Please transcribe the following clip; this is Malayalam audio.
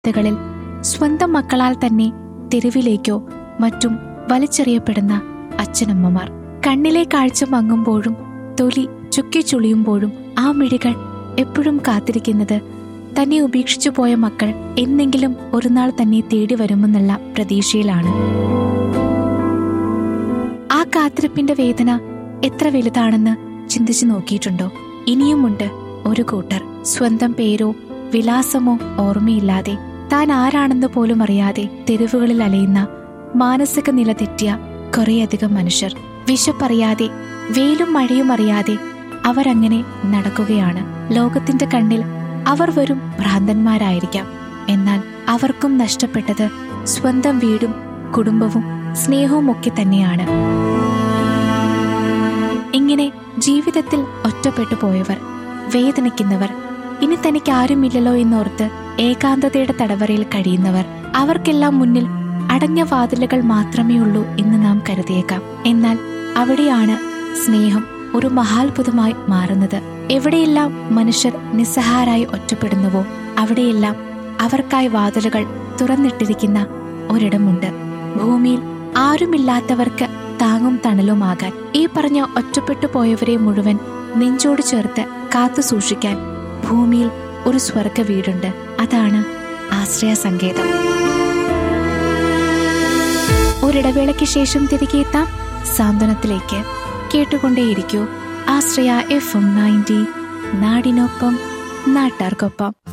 വാർത്തകളിൽ സ്വന്തം മക്കളാൽ തന്നെ തെരുവിലേക്കോ മറ്റും വലിച്ചെറിയപ്പെടുന്ന അച്ഛനമ്മമാർ കണ്ണിലെ കാഴ്ച മങ്ങുമ്പോഴും തൊലി ചുക്കിച്ചുളിയുമ്പോഴും ആ മിഴികൾ എപ്പോഴും കാത്തിരിക്കുന്നത് തന്നെ ഉപേക്ഷിച്ചു പോയ മക്കൾ എന്നെങ്കിലും ഒരു നാൾ തന്നെ തേടി വരുമെന്നുള്ള പ്രതീക്ഷയിലാണ് ആ കാത്തിരിപ്പിന്റെ വേദന എത്ര വലുതാണെന്ന് ചിന്തിച്ചു നോക്കിയിട്ടുണ്ടോ ഇനിയുമുണ്ട് ഒരു കൂട്ടർ സ്വന്തം പേരോ വിലാസമോ ഓർമ്മയില്ലാതെ താൻ ആരാണെന്ന് പോലും അറിയാതെ തെരുവുകളിൽ അലയുന്ന മാനസിക നില തെറ്റിയ കുറേയധികം മനുഷ്യർ വിശപ്പറിയാതെ വെയിലും മഴയും അറിയാതെ അവരങ്ങനെ നടക്കുകയാണ് ലോകത്തിന്റെ കണ്ണിൽ അവർ വെറും ഭ്രാന്തന്മാരായിരിക്കാം എന്നാൽ അവർക്കും നഷ്ടപ്പെട്ടത് സ്വന്തം വീടും കുടുംബവും സ്നേഹവും ഒക്കെ തന്നെയാണ് ഇങ്ങനെ ജീവിതത്തിൽ ഒറ്റപ്പെട്ടു പോയവർ വേദനിക്കുന്നവർ ഇനി തനിക്ക് ആരുമില്ലല്ലോ എന്നോർത്ത് ഏകാന്തതയുടെ തടവറയിൽ കഴിയുന്നവർ അവർക്കെല്ലാം മുന്നിൽ അടഞ്ഞ വാതിലുകൾ മാത്രമേ ഉള്ളൂ എന്ന് നാം കരുതിയേക്കാം എന്നാൽ അവിടെയാണ് സ്നേഹം ഒരു മഹാത്ഭുതമായി മാറുന്നത് എവിടെയെല്ലാം മനുഷ്യർ നിസ്സഹാരായി ഒറ്റപ്പെടുന്നുവോ അവിടെയെല്ലാം അവർക്കായി വാതിലുകൾ തുറന്നിട്ടിരിക്കുന്ന ഒരിടമുണ്ട് ഭൂമിയിൽ ആരുമില്ലാത്തവർക്ക് താങ്ങും തണലുമാകാൻ ഈ പറഞ്ഞ ഒറ്റപ്പെട്ടു പോയവരെ മുഴുവൻ നെഞ്ചോട് ചേർത്ത് കാത്തു സൂക്ഷിക്കാൻ ഭൂമിയിൽ ഒരു സ്വർഗ വീടുണ്ട് അതാണ് ആശ്രയ സങ്കേതം ഒരിടവേളയ്ക്ക് ശേഷം തിരികെ എത്താം സാന്ത്വനത്തിലേക്ക് കേട്ടുകൊണ്ടേയിരിക്കൂ ആശ്രയ എഫ് എം നയൻറ്റി നാടിനൊപ്പം നാട്ടാർക്കൊപ്പം